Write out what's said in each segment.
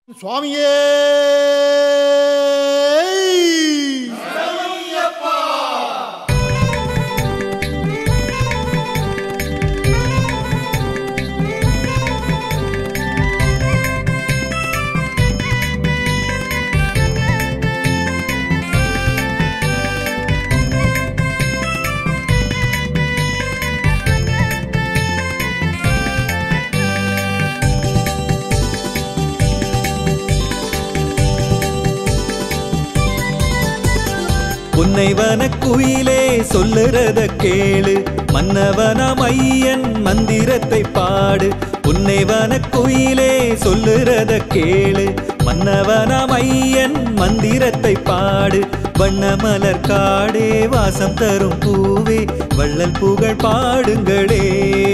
சுவாமியே புன்னைவன குயிலே சொல்லுறத கேளு மன்னவனாம் ஐயன் மந்திரத்தை பாடு புன்னைவன குயிலே சொல்லுறத கேளு மன்னவனாம் ஐயன் மந்திரத்தை பாடு வண்ணமலர் காடே வாசம் தரும் பூவே வள்ளல் புகழ் பாடுங்களே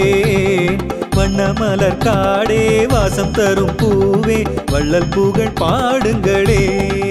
வண்ணமலர் காடே வாசம் தரும் பூவே வள்ளல் புகழ் பாடுங்களே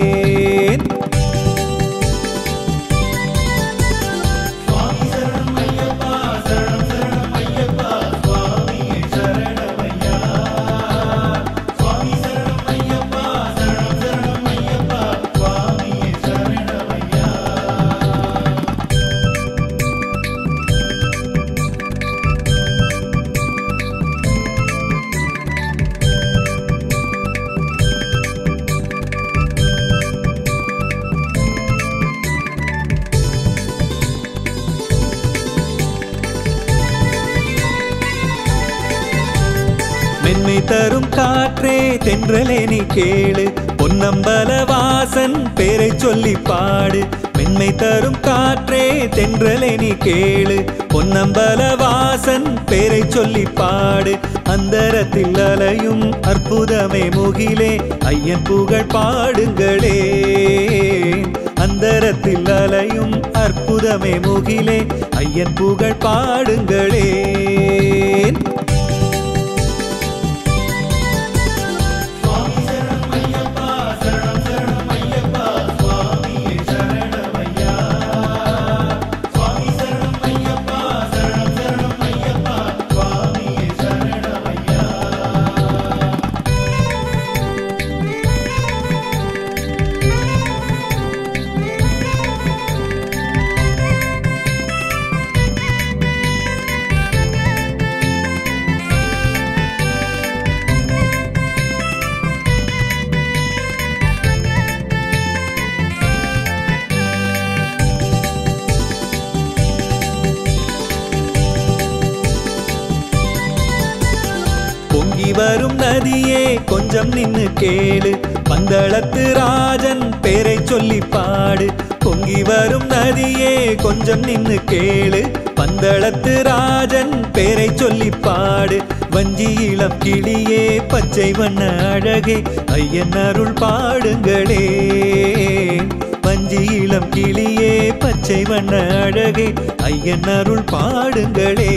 மென்மை தரும் காற்றே தென்றலே நீ கேளு பொன்னம்பல வாசன் பேரை சொல்லி பாடு மென்மை தரும் காற்றே தென்றலே நீ கேளு பொன்னம்பல வாசன் பேரை சொல்லி பாடு அந்தரத்தில் அலையும் அற்புதமே முகிலே ஐயன் புகழ் பாடுங்களே அந்தரத்தில் அலையும் அற்புதமே முகிலே ஐயன் புகழ் பாடுங்களே பொங்கி வரும் நதியே கொஞ்சம் நின்னு கேளு பந்தளத்து ராஜன் பேரை சொல்லி பாடு பொங்கி வரும் நதியே கொஞ்சம் நின்னு கேளு பந்தளத்து ராஜன் பேரை சொல்லி பாடு வஞ்சி இளம் கிளியே பச்சை வண்ண அழகே ஐயன் அருள் பாடுங்களே வஞ்சி இளம் கிளியே பச்சை வண்ண அழகே ஐயன் அருள் பாடுங்களே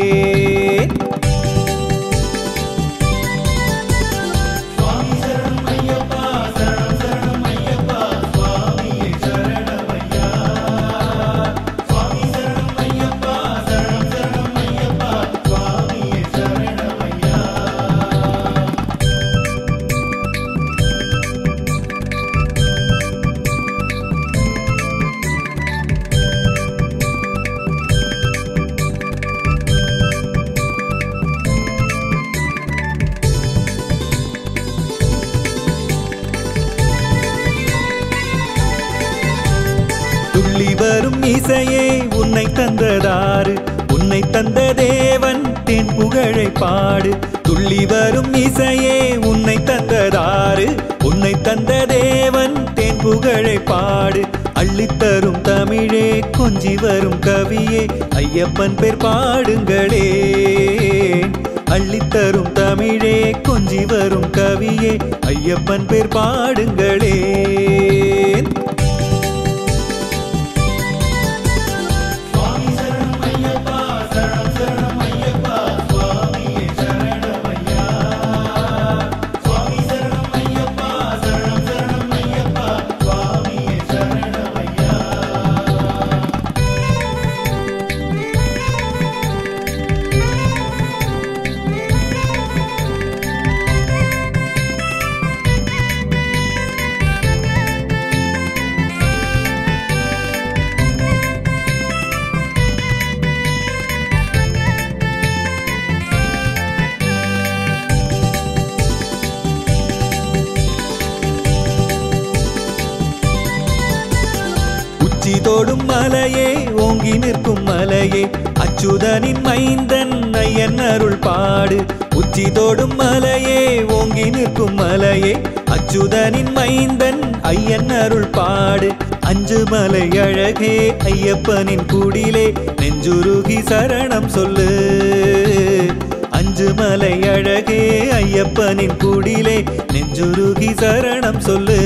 துள்ளி வரும் இசையே உன்னை தந்ததாறு உன்னை தந்த தேவன் தென் புகழை பாடு துள்ளி வரும் இசையே உன்னை தந்ததாறு உன்னை தந்த தேவன் தென் புகழை பாடு அள்ளித்தரும் தமிழே கொஞ்சி வரும் கவியே ஐயப்பன் பேர் பாடுங்களே அள்ளித்தரும் தமிழே கொஞ்சி வரும் கவியே ஐயப்பன் பேர் பாடுங்களே தோடும் மலையே ஓங்கி நிற்கும் மலையே அச்சுதனின் மைந்தன் ஐயன் அருள் பாடு உச்சி தோடும் மலையே ஓங்கி நிற்கும் மலையே அச்சுதனின் மைந்தன் ஐயன் அருள் பாடு அஞ்சு மலை அழகே ஐயப்பனின் குடிலே நெஞ்சுருகி சரணம் சொல்லு அஞ்சு மலை அழகே ஐயப்பனின் குடிலே நெஞ்சுருகி சரணம் சொல்லு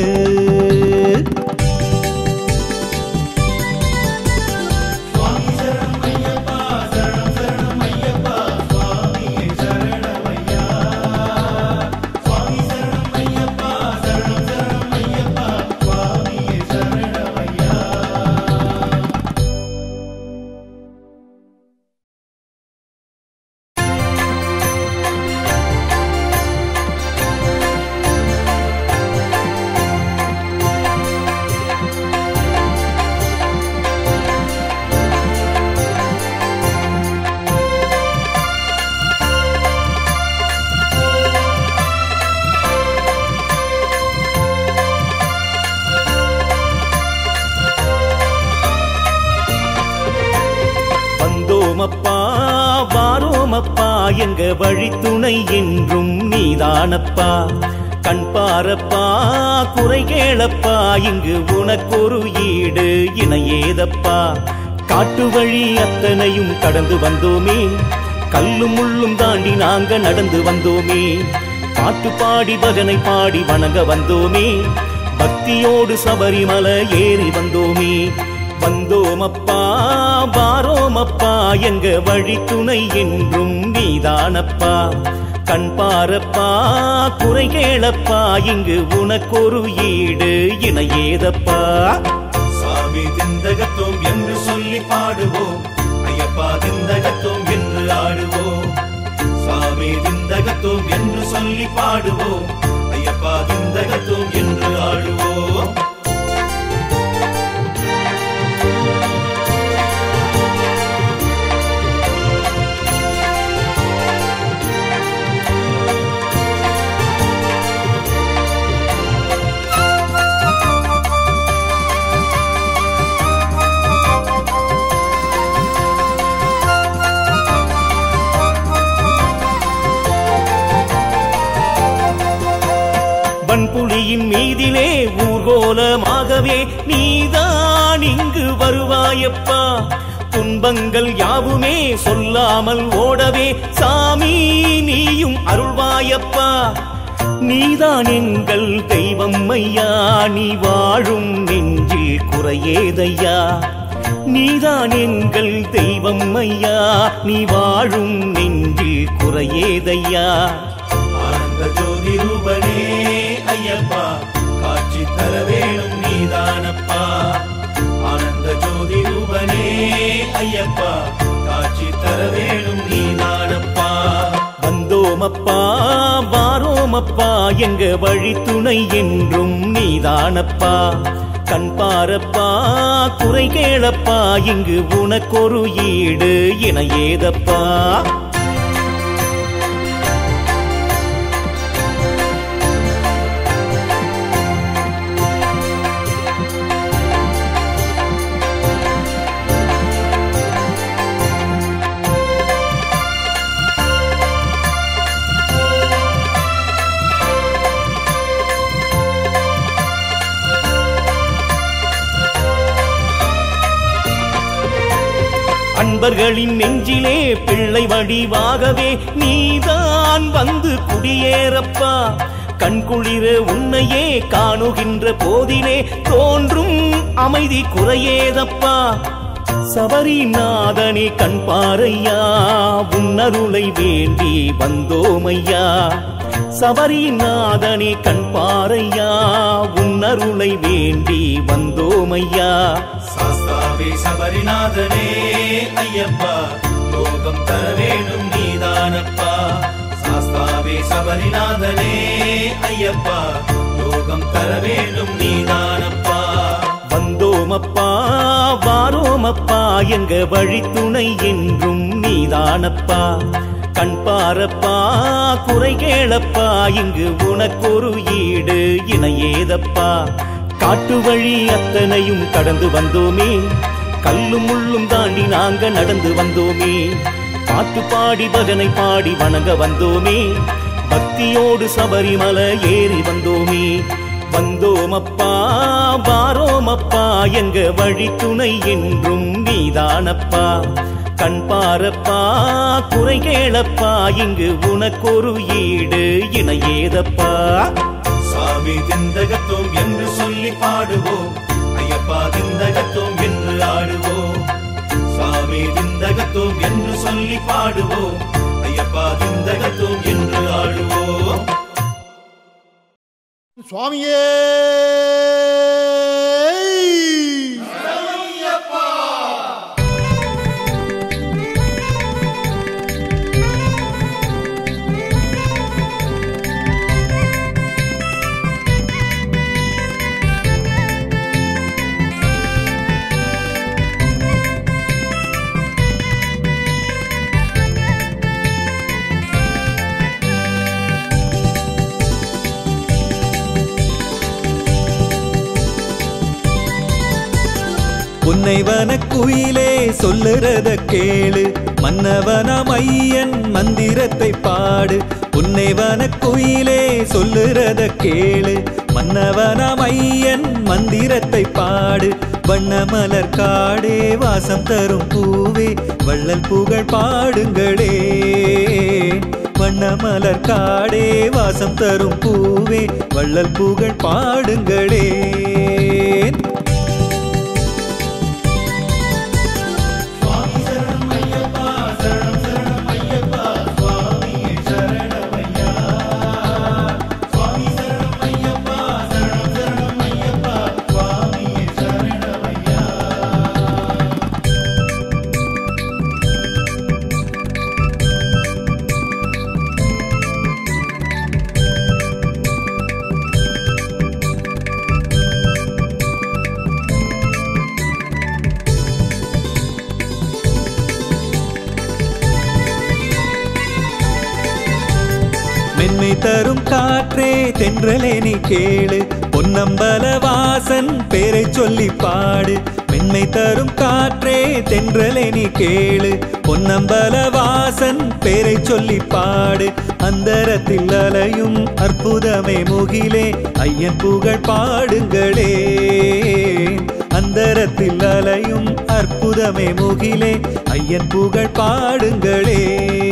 வந்தோமப்பா வாரோமப்பா எங்க வழித்துணை என்றும் நீதானப்பா கண் பாரப்பா குறை கேளப்பா இங்கு உனக்கொரு ஈடு இணையேதப்பா காட்டு வழி அத்தனையும் கடந்து வந்தோமே கல்லும் முள்ளும் தாண்டி நாங்க நடந்து வந்தோமே பாட்டு பாடி பஜனை பாடி வணங்க வந்தோமே பக்தியோடு சபரிமலை ஏறி வந்தோமே வந்தோமப்பா வாரோமப்பா எங்க வழி துணை என்றும் நீதானப்பா கண் பாரப்பா குறை கேளப்பா இங்கு உனக்கொரு ஈடு இணையேதப்பா சாமி திந்தகத்தோம் என்று சொல்லி பாடுவோம் ஐயப்பா திந்தகத்தோம் என்று ஆடுவோம் சாமி திந்தகத்தோம் என்று சொல்லி பாடுவோம் ஐயப்பா திந்தகத்தோம் என்று ஆடுவோம் வன்புலியின் மீதிலே ஊர்கோலமாகவே நீதான் இங்கு வருவாயப்பா துன்பங்கள் யாவுமே சொல்லாமல் ஓடவே சாமி நீயும் அருள்வாயப்பா நீதான் எங்கள் தெய்வம் ஐயா நீ வாழும் நெஞ்சில் குறையேதையா நீதான் எங்கள் தெய்வம் ஐயா நீ வாழும் நெஞ்சில் குறையேதையா ஆனந்த ஜோதி ரூபனே ஐயப்பா காட்சி தர வேணும் நீதானப்பா ஆனந்த ஜோதி ரூபனே ஐயப்பா காட்சி தர வேணும் நீதானப்பா வந்தோமப்பா வாரோமப்பா எங்க வழி துணை என்றும் நீதானப்பா கண் பாரப்பா குறை கேளப்பா இங்கு உனக்கொரு ஈடு இணையேதப்பா அன்பர்களின் நெஞ்சிலே பிள்ளை வடிவாகவே நீதான் வந்து குடியேறப்பா கண்குளிர உன்னையே காணுகின்ற போதிலே தோன்றும் அமைதி குறையேதப்பா சபரிநாதனே கண் பாரையா உன்னருளை வேண்டி வந்தோமையா சபரிநாதனே கண் பாரையா உன்னருளை வேண்டி வந்தோமையா சாஸ்தாவே சபரிநாதனே ஐயப்பா லோகம் தர வேணும் நீதானப்பா சாஸ்தாவே சபரிநாதனே ஐயப்பா லோகம் தர வேண்டும் நீதானப்பா வந்தோமப்பா வாரோமப்பா எங்க வழி துணை என்றும் நீதானப்பா கண் பாரப்பா குறை கேளப்பா இங்கு உனக்கொரு ஈடு இணையேதப்பா காட்டு வழி அத்தனையும் கடந்து வந்தோமே கல்லும் முள்ளும் தாண்டி நாங்க நடந்து வந்தோமே பாட்டு பாடி பஜனை பாடி வணங்க வந்தோமே பக்தியோடு சபரிமலை ஏறி வந்தோமே வந்தோமப்பா வாரோமப்பா எங்க வழி துணை என்றும் நீதானப்பா கண் பாரப்பா குறை கேளப்பா இங்கு உனக்கொரு ஈடு இணையேதப்பா சாமி திந்தகத்தோம் என்று சொல்லி பாடுவோம் ஐயப்பா திந்தகத்தோம் என்று ஆடுவோம் சாமி திந்தகத்தோம் என்று சொல்லி பாடுவோம் ஐயப்பா திந்தகத்தோம் என்று ஆடுவோம் சுவாமியே புன்னைவன குயிலே சொல்லுறத கேளு மன்னவனாம் ஐயன் மந்திரத்தை பாடு புன்னைவன குயிலே சொல்லுறத கேளு மன்னவனாம் ஐயன் மந்திரத்தை பாடு வண்ணமலர் காடே வாசம் தரும் பூவே வள்ளல் புகழ் பாடுங்களே வண்ணமலர் காடே வாசம் தரும் பூவே வள்ளல் புகழ் பாடுங்களே மென்மை தரும் காற்றே தென்றலே நீ கேளு பொன்னம்பல வாசன் பேரை சொல்லி பாடு மென்மை தரும் காற்றே தென்றலே நீ கேளு பொன்னம்பல வாசன் பேரை சொல்லி பாடு அந்தரத்தில் அலையும் அற்புதமே முகிலே ஐயன் புகழ் பாடுங்களே அந்தரத்தில் அலையும் அற்புதமே முகிலே ஐயன் புகழ் பாடுங்களே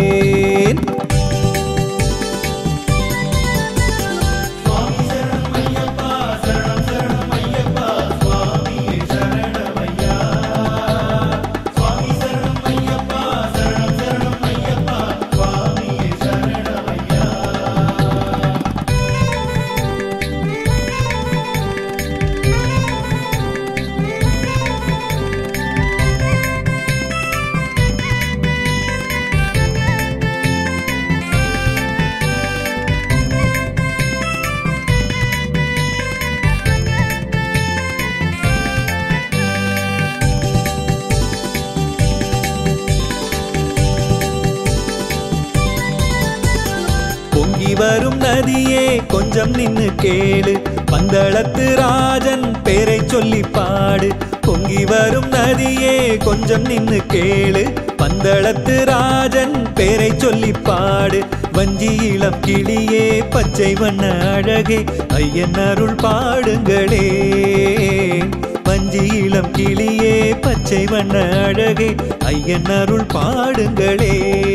பொங்கி வரும் நதியே கொஞ்சம் நின்னு கேளு பந்தளத்து ராஜன் பேரை சொல்லி பாடு பொங்கி வரும் நதியே கொஞ்சம் நின்னு கேளு பந்தளத்து ராஜன் பேரை சொல்லி பாடு வஞ்சி இளம் கிளியே பச்சை வண்ண அழகே ஐயன் அருள் பாடுங்களே வஞ்சி இளம் கிளியே பச்சை வண்ண அழகே ஐயன் அருள் பாடுங்களே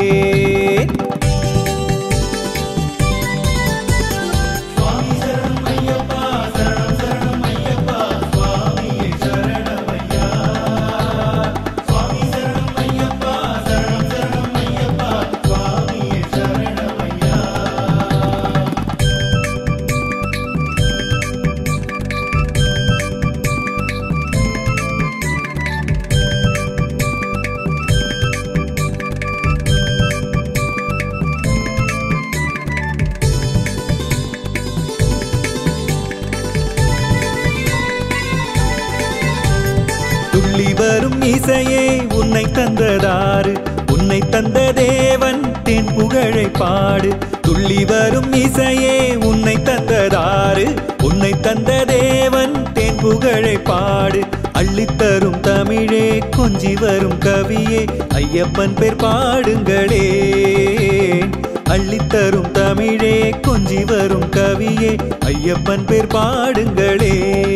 துள்ளி வரும் இசையே உன்னை தந்ததாறு உன்னை தந்த தேவன் தென் புகழை பாடு துள்ளி வரும் இசையே உன்னை தந்ததாறு உன்னை தந்த தேவன் தென் புகழை பாடு அள்ளித்தரும் தமிழே கொஞ்சி வரும் கவியே ஐயப்பன் பேர் பாடுங்களே அள்ளித்தரும் தமிழே கொஞ்சி வரும் கவியே ஐயப்பன் பேர் பாடுங்களே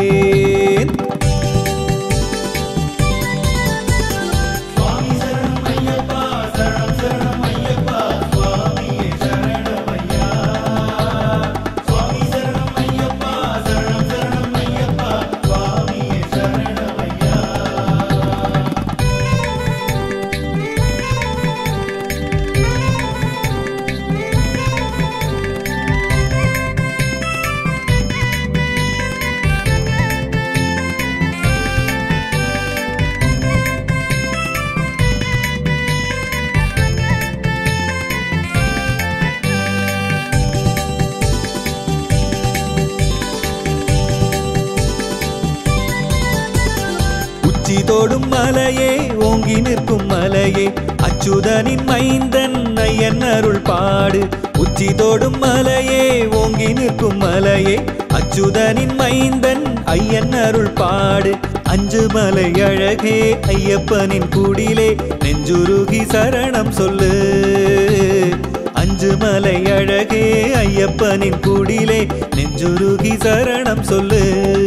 உச்சி தோடும் மலையே ஓங்கி நிற்கும் மலையே அச்சுதனின் மைந்தன் ஐயன் அருள் பாடு உச்சி தோடும் மலையே ஓங்கி நிற்கும் மலையே அச்சுதனின் மைந்தன் ஐயன் அருள் பாடு அஞ்சு மலை அழகே ஐயப்பனின் குடிலே நெஞ்சுருகி சரணம் சொல்லு அஞ்சு மலை அழகே ஐயப்பனின் குடிலே நெஞ்சுருகி சரணம் சொல்லு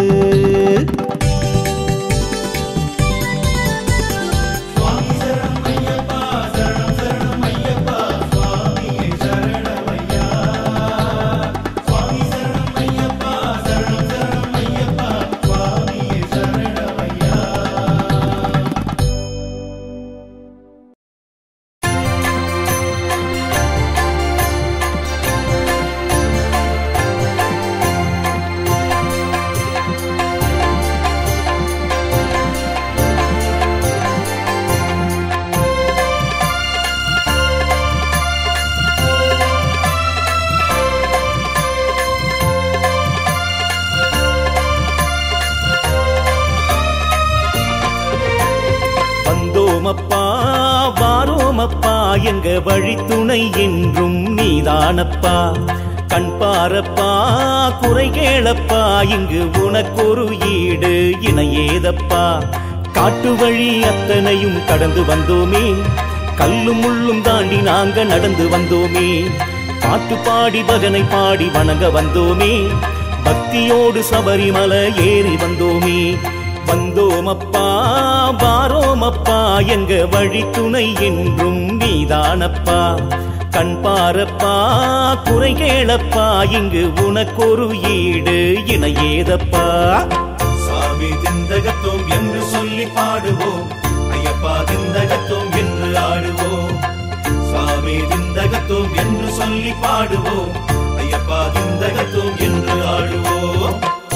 வந்தோமப்பா வாரோமப்பா எங்க வழித்துணை என்றும் நீதானப்பா கண் பாரப்பா குறை கேளப்பா இங்கு உனக்கொரு ஈடு இணையேதப்பா காட்டு வழி அத்தனையும் கடந்து வந்தோமே கல்லும் முள்ளும் தாண்டி நாங்க நடந்து வந்தோமே பாட்டு பாடி பஜனை பாடி வணங்க வந்தோமே பக்தியோடு சபரிமலை ஏறி வந்தோமே வந்தோமப்பா வாரோமப்பா எங்க வழி துணை என்றும் நீதானப்பா கண் பாரப்பா குறை கேளப்பா இங்கு உனக்கொரு ஈடு இணையேதப்பா சாமி திந்தகத்தோம் என்று சொல்லி பாடுவோம் ஐயப்பா திந்தகத்தோம் என்று ஆடுவோம் சாமி திந்தகத்தோம் என்று சொல்லி பாடுவோம் ஐயப்பா திந்தகத்தோம் என்று ஆடுவோம்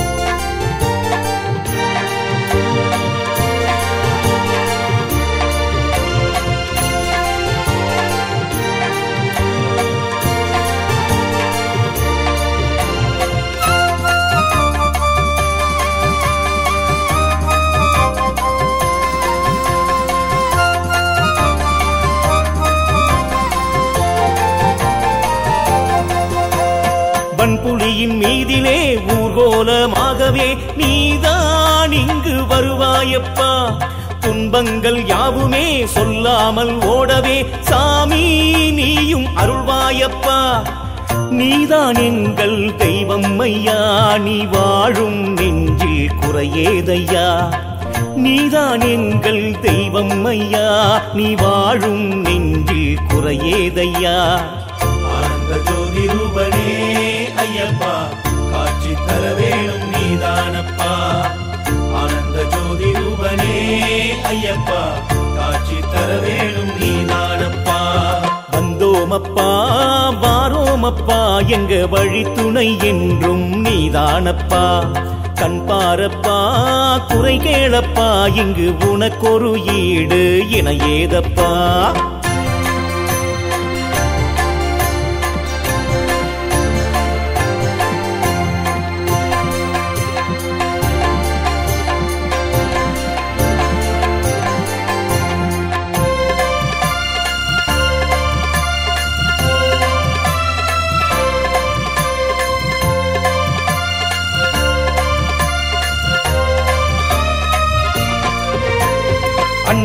வன்புலியின் மீதிலே ஊர்கோலமாகவே நீதான் இங்கு வருவாயப்பா துன்பங்கள் யாவுமே சொல்லாமல் ஓடவே சாமி நீயும் அருள்வாயப்பா நீதான் எங்கள் தெய்வம் ஐயா நீ வாழும் நெஞ்சில் குறையேதையா நீதான் எங்கள் தெய்வம் ஐயா நீ வாழும் நெஞ்சில் குறையேதையா ஆனந்த ஜோதி ரூபனே ஐயப்பா காட்சி தர வேணும் நீதானப்பா ஆனந்த ஜோதி ரூபனே ஐயப்பா காட்சி தர வேணும் நீதானப்பா வந்தோமப்பா வாரோமப்பா எங்க வழி துணை என்றும் நீதானப்பா கண் பாரப்பா குறை கேளப்பா இங்கு உனக்கொரு ஈடு இணையேதப்பா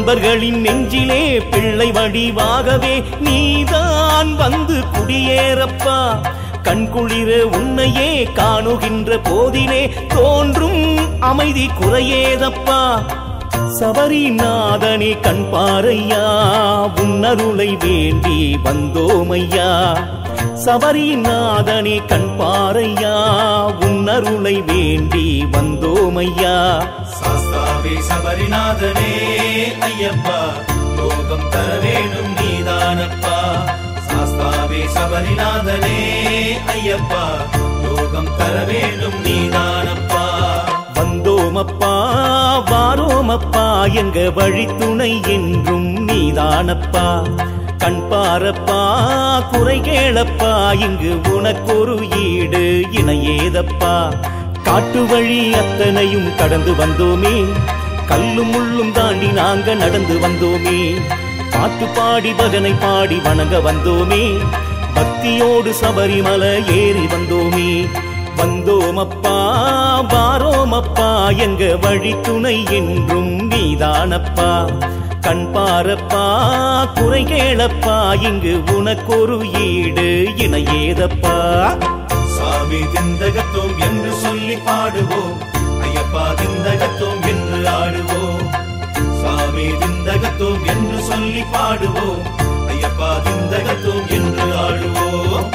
அன்பர்களின் நெஞ்சிலே பிள்ளை வடிவாகவே நீதான் வந்து குடியேறப்பா கண்குளிர உன்னையே காணுகின்ற போதிலே தோன்றும் அமைதி குறையேதப்பா சபரிநாதனே கண் பாரையா உன்னருளை வேண்டி வந்தோமையா சபரிநாதனே கண் பாரையா உன்னருளை வேண்டி வந்தோமையா சாஸ்தாவே சபரிநாதனே ஐயப்பா லோகம் தர வேண்டும் நீதானப்பா சாஸ்தாவே சபரிநாதனே ஐயப்பா லோகம் தர வேண்டும் நீதானப்பா வந்தோமப்பா வாரோமப்பா எங்க வழித்துணை என்றும் நீதானப்பா கண் பாரப்பா குறை கேளப்பா இங்கு உனக்கொரு ஈடு இணையேதப்பா காட்டு வழி அத்தனையும் கடந்து வந்தோமே கல்லும் முள்ளும் தாண்டி நாங்க நடந்து வந்தோமே பாட்டு பாடி பஜனை பாடி வணங்க வந்தோமே பக்தியோடு சபரிமலை ஏறி வந்தோமே வந்தோமப்பா வாரோமப்பா எங்க வழித்துணை என்றும் நீதானப்பா கண் பாரப்பா குறை கேளப்பா இங்கு உனக்கொரு ஈடு இணையேதப்பா சாமி திந்தகத்தோம் என்று சொல்லி பாடுவோம் ஐயப்பா திந்தகத்தோம் என்று ஆடுவோம் சாமி திந்தகத்தோம் என்று சொல்லி பாடுவோம் ஐயப்பா திந்தகத்தோம் என்று ஆடுவோம்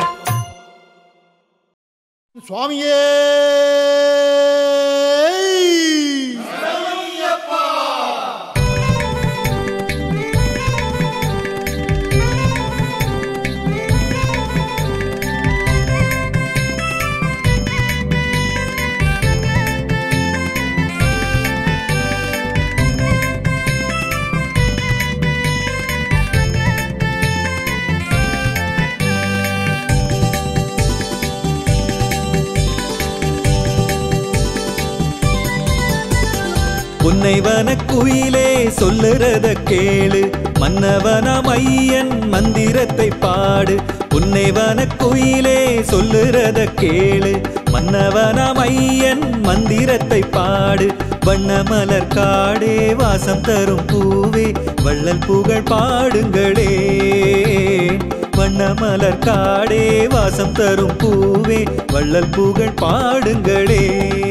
சுவாமியே புன்னைவன குயிலே சொல்லுறத கேளு மன்னவனம் ஐயன் மந்திரத்தை பாடு புன்னைவன குயிலே சொல்லுறத கேளு மன்னவனம் ஐயன் மந்திரத்தை பாடு வண்ணமலர் காடே வாசம் தரும் பூவே வள்ளல் புகழ் பாடுங்களே வண்ணமலர் காடே வாசம் தரும் பூவே வள்ளல் புகழ் பாடுங்களே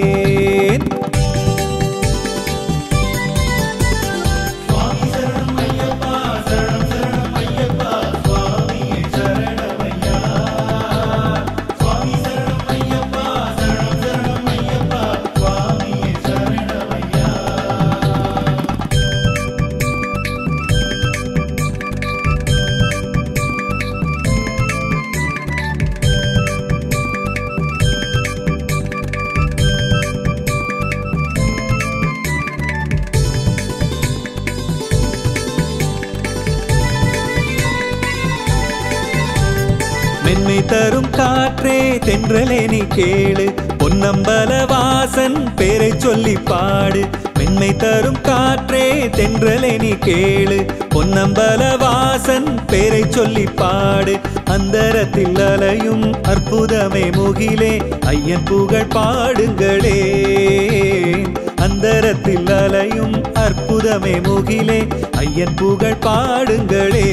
மென்மை தரும் காற்றே தென்றலே நீ கேளு பொன்னம்பல வாசன் பேரை சொல்லி பாடு மென்மை தரும் காற்றே தென்றலே நீ கேளு பொன்னம்பல வாசன் பேரை சொல்லி பாடு அந்தரத்தில் அலையும் அற்புதமே முகிலே ஐயன் புகழ் பாடுங்களே அந்தரத்தில் அலையும் அற்புதமே முகிலே ஐயன் புகழ் பாடுங்களே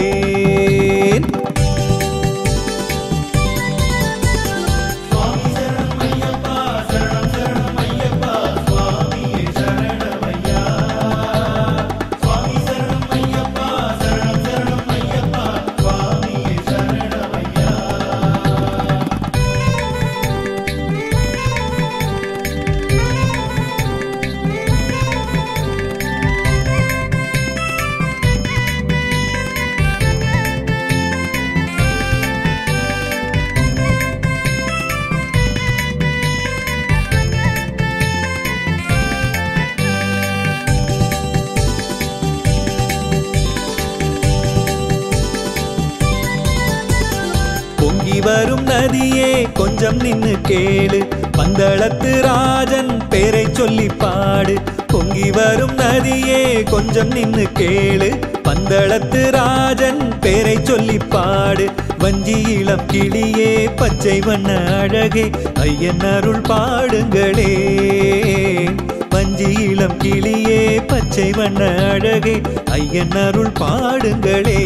பொங்கி வரும் நதியே கொஞ்சம் நின்னு கேளு பந்தளத்து ராஜன் பேரை சொல்லி பாடு பொங்கி வரும் நதியே கொஞ்சம் நின்னு கேளு பந்தளத்து ராஜன் பேரை சொல்லி பாடு வஞ்சி இளம் கிளியே பச்சை வண்ண அழகே ஐயன் அருள் பாடுங்களே வஞ்சி இளம் கிளியே பச்சை வண்ண அழகே ஐயன் அருள் பாடுங்களே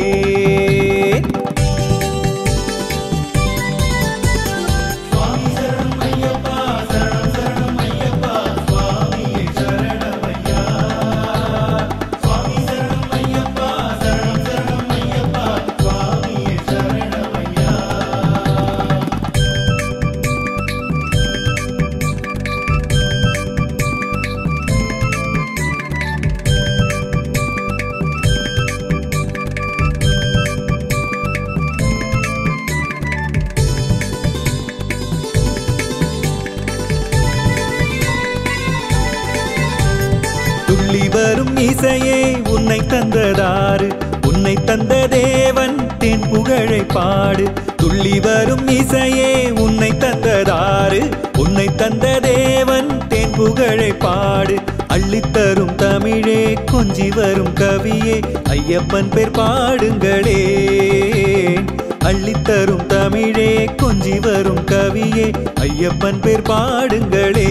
துள்ளி வரும் இசையே உன்னை தந்ததாறு உன்னை தந்த தேவன் தென் புகழை பாடு துள்ளி வரும் இசையே உன்னை தந்ததாறு உன்னை தந்த தேவன் தென் புகழை பாடு அள்ளித்தரும் தமிழே கொஞ்சி வரும் கவியே ஐயப்பன் பேர் பாடுங்களே அள்ளித்தரும் தமிழே கொஞ்சி வரும் கவியே ஐயப்பன் பேர் பாடுங்களே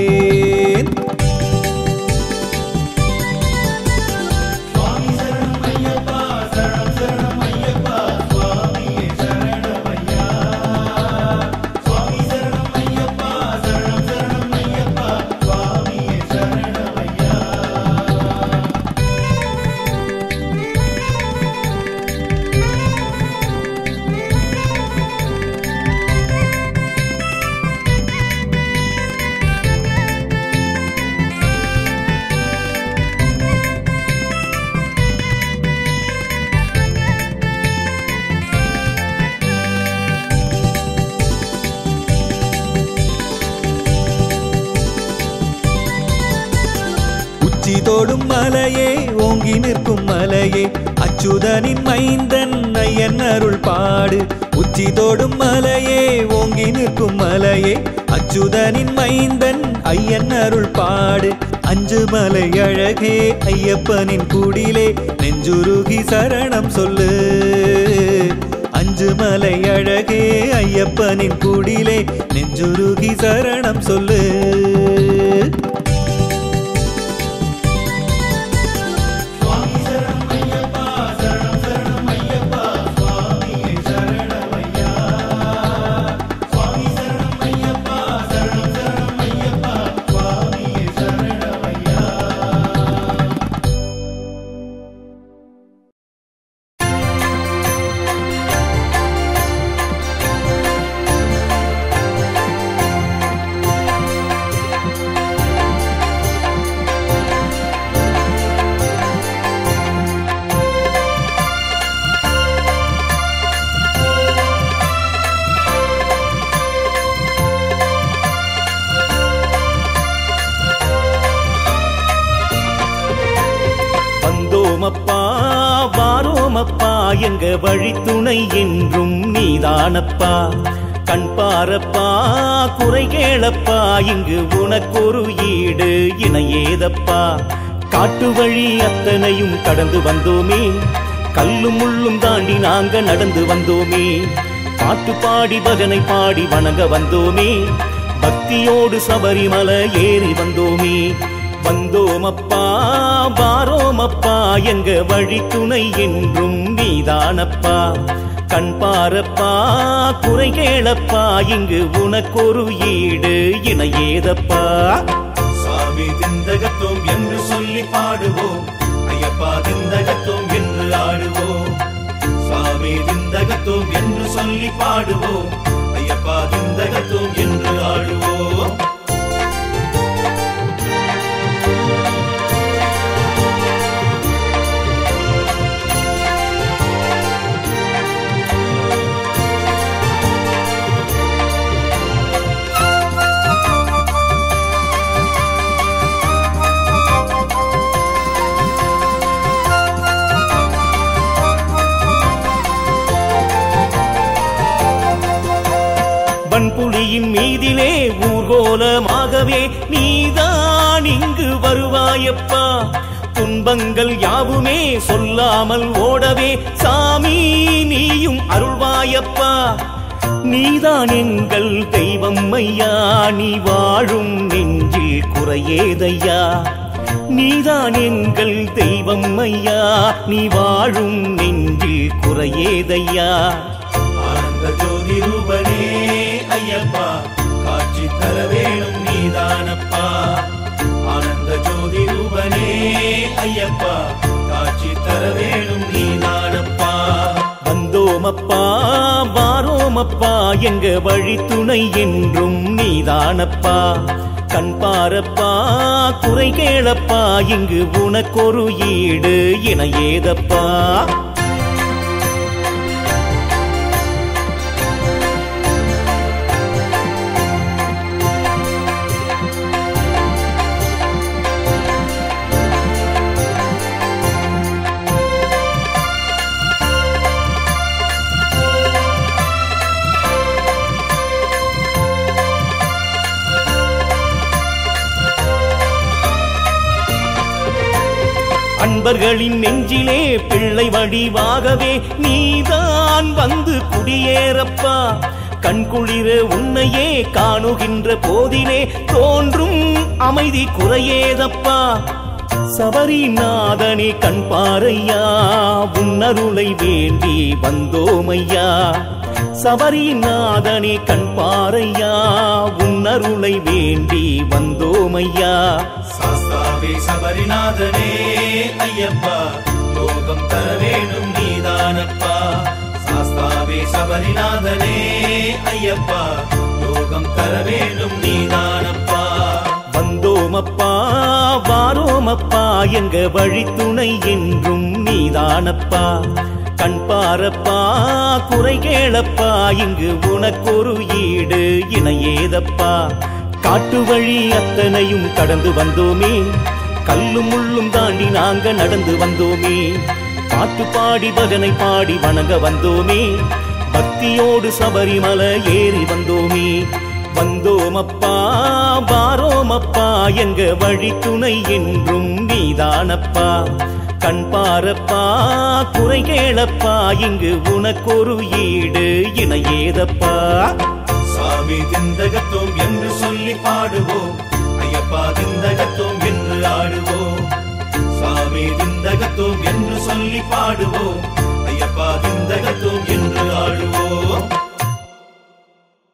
உச்சி தோடும் மலையே ஓங்கி நிற்கும் மலையே அச்சுதனின் மைந்தன் ஐயன் அருள் பாடு உச்சி தோடும் மலையே ஓங்கி நிற்கும் மலையே அச்சுதனின் மைந்தன் ஐயன் அருள் பாடு அஞ்சு மலை அழகே ஐயப்பனின் குடிலே நெஞ்சுருகி சரணம் சொல்லு அஞ்சு மலை அழகே ஐயப்பனின் குடிலே நெஞ்சுருகி சரணம் சொல்லு வந்தோமப்பா வாரோமப்பா எங்க வழித்துணை என்றும் நீதானப்பா கண் பாரப்பா குறை கேளப்பா இங்கு உனக்கொரு ஈடு இணையேதப்பா காட்டு வழி அத்தனையும் கடந்து வந்தோமே கல்லும் முள்ளும் தாண்டி நாங்க நடந்து வந்தோமே பாட்டு பாடி பஜனை பாடி வணங்க வந்தோமே பக்தியோடு சபரிமலை ஏறி வந்தோமே வந்தோமப்பா வாரோமப்பா எங்க வழித்துணை என்றும் நீதானப்பா கண் பாரப்பா குறை கேளப்பா இங்கு உனக்கொரு ஈடு இணையேதப்பா சாமி திந்தகத்தோம் என்று சொல்லி பாடுவோம் ஐயப்பா திந்தகத்தோம் என்று ஆடுவோம் சாமி திந்தகத்தோம் என்று சொல்லி பாடுவோம் ஐயப்பா திந்தகத்தோம் என்று ஆடுவோம் வன்புலியின் மீதிலே ஊர்கோலமாகவே நீதான் இங்கு வருவாயப்பா துன்பங்கள் யாவுமே சொல்லாமல் ஓடவே சாமி நீயும் அருள்வாயப்பா நீதான் எங்கள் தெய்வம் ஐயா நீ வாழும் நெஞ்சில் நெஞ்சில் குறையேதையா நீதான் எங்கள் தெய்வம் ஐயா நீ வாழும் நெஞ்சில் குறையேதையா ஆனந்த ஜோதி ரூபனே ஐயப்பா காட்சி தர வேணும் நீதானப்பா ஆனந்த ஜோதி ரூபனே ஐயப்பா காட்சி தர வேணும் நீதானப்பா வந்தோமப்பா வாரோமப்பா எங்க வழி துணை என்றும் நீதானப்பா கண் பாரப்பா குறை கேளப்பா இங்கு உனக்கொரு ஈடு இணையேதப்பா அன்பர்களின் நெஞ்சிலே பிள்ளை வடிவாகவே நீதான் வந்து குடியேறப்பா கண்குளிர உன்னையே காணுகின்ற போதிலே தோன்றும் அமைதி குறையேதப்பா சபரிநாதனே கண் பாரையா உன்னருளை வேண்டி வந்தோமையா சபரிநாதனே கண் பாரையா உன்னருளை வேண்டி வந்தோமையா சாஸ்தாவே சபரிநாதனே ஐயப்பா லோகம் தர வேணும் நீதானப்பா சாஸ்தாவே சபரிநாதனே ஐயப்பா லோகம் தர வேணும் நீதானப்பா வந்தோமப்பா வாரோமப்பா எங்க வழி துணை என்றும் நீதானப்பா கண் பாரப்பா குறை கேளப்பா இங்கு உனக்கொரு ஈடு இணையேதப்பா காட்டு வழி அத்தனையும் கடந்து வந்தோமே கல்லும் முள்ளும் தாண்டி நாங்க நடந்து வந்தோமே பாட்டு பாடி பகனை பாடி வணங்க வந்தோமே பக்தியோடு சபரிமலை ஏறி வந்தோமே வந்தோமப்பா வாரோமப்பா எங்க வழி துணை என்றும் நீதானப்பா கண் பாரப்பா குறை கேளப்பா இங்கு உனக்கொரு ஈடு இணையேதப்பா சாமி திந்தகத்தோம் என்று சொல்லி பாடுவோம் ஐயப்பா திந்தகத்தோம் என்று ஆடுவோம் சாமி திந்தகத்தோம் என்று சொல்லி பாடுவோம் ஐயப்பா திந்தகத்தோம் என்று ஆடுவோம்